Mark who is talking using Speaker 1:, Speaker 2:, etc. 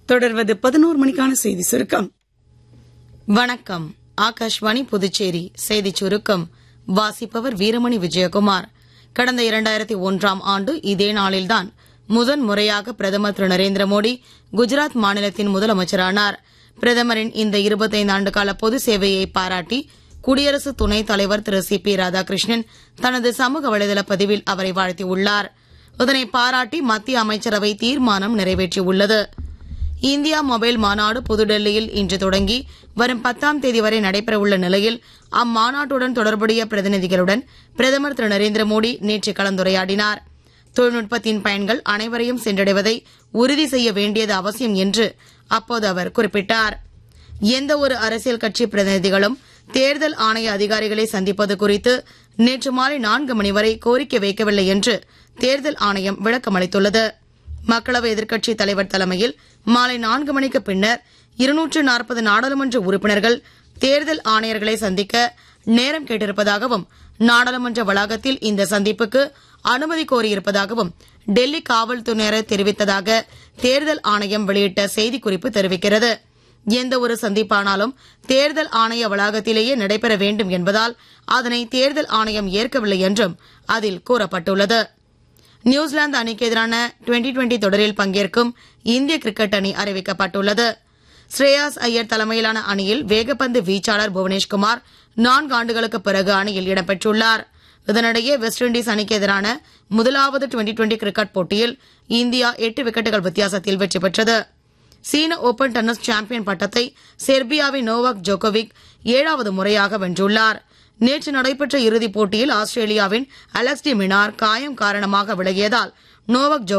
Speaker 1: தொடர்வது பதினோரு மணிக்கான செய்தி சுருக்கம்
Speaker 2: வணக்கம் ஆகாஷ்வாணி புதுச்சேரி செய்திச் சுருக்கம் வாசிப்பவர் வீரமணி விஜயகுமார் கடந்த இரண்டாயிரத்தி ஒன்றாம் ஆண்டு இதே நாளில்தான் முதன் முறையாக பிரதமர் திரு நரேந்திர மோடி குஜராத் மாநிலத்தின் முதலமைச்சரானார் பிரதமரின் இந்த இருபத்தைந்து ஆண்டு கால பொது சேவையை பாராட்டி குடியரசு துணைத் தலைவர் திரு சி பி ராதாகிருஷ்ணன் தனது சமூக வலைதள பதிவில் அவரை வாழ்த்தியுள்ளார் இதனை பாராட்டி மத்திய அமைச்சரவை தீர்மானம் நிறைவேற்றியுள்ளது இந்தியா மொபைல் மாநாடு புதுடெல்லியில் இன்று தொடங்கி வரும் பத்தாம் தேதி வரை நடைபெறவுள்ள நிலையில் அம்மாநாட்டுடன் தொடர்புடைய பிரதிநிதிகளுடன் பிரதமர் திரு நரேந்திர மோடி நேற்று கலந்துரையாடினார் தொழில்நுட்பத்தின் பயன்கள் அனைவரையும் சென்றடைவதை உறுதி செய்ய வேண்டியது அவசியம் என்று அப்போது அவர் குறிப்பிட்டார் எந்த ஒரு அரசியல் கட்சி பிரதிநிதிகளும் தேர்தல் ஆணைய அதிகாரிகளை சந்திப்பது குறித்து நேற்று மாலை நான்கு மணி வரை கோரிக்கை வைக்கவில்லை என்று தேர்தல் ஆணையம் விளக்கமளித்துள்ளது மக்களவை எதிர்க்கட்சித் தலைவர் தலைமையில் மாலை நான்கு மணிக்கு பின்னர் இருநூற்று நாற்பது நாடாளுமன்ற உறுப்பினர்கள் தேர்தல் ஆணையர்களை சந்திக்க நேரம் கேட்டிருப்பதாகவும் நாடாளுமன்ற வளாகத்தில் இந்த சந்திப்புக்கு அனுமதி கோரியிருப்பதாகவும் டெல்லி காவல்துறையினர் தெரிவித்ததாக தேர்தல் ஆணையம் வெளியிட்ட செய்திக்குறிப்பு தெரிவிக்கிறது எந்த ஒரு சந்திப்பானாலும் தேர்தல் ஆணைய வளாகத்திலேயே நடைபெற வேண்டும் என்பதால் அதனை தேர்தல் ஆணையம் ஏற்கவில்லை என்றும் அதில் கூறப்பட்டுள்ளது நியூசிலாந்து அணிக்கு எதிரான டுவெண்டி டுவெண்டி தொடரில் பங்கேற்கும் இந்திய கிரிக்கெட் அணி அறிவிக்கப்பட்டுள்ளது ஸ்ரேயாஸ் ஐயர் தலைமையிலான அணியில் வேகப்பந்து வீச்சாளர் புவனேஷ்குமார் நான்கு ஆண்டுகளுக்கு பிறகு அணியில் இடம்பெற்றுள்ளார் இதனிடையே வெஸ்ட் இண்டீஸ் அணிக்கு எதிரான முதலாவது டுவெண்டி டுவெண்டி கிரிக்கெட் போட்டியில் இந்தியா எட்டு விக்கெட்டுகள் வித்தியாசத்தில் வெற்றி பெற்றது சீன ஓபன் டென்னிஸ் சாம்பியன் பட்டத்தை செர்பியாவின் நோவாக் ஜோகோவிக் ஏழாவது முறையாக வென்றுள்ளார் நேற்று நடைபெற்ற இறுதிப் போட்டியில் ஆஸ்திரேலியாவின் அலெக்ஸ் டி மினார் காயம் காரணமாக விலகியதால் நோவக் ஜோ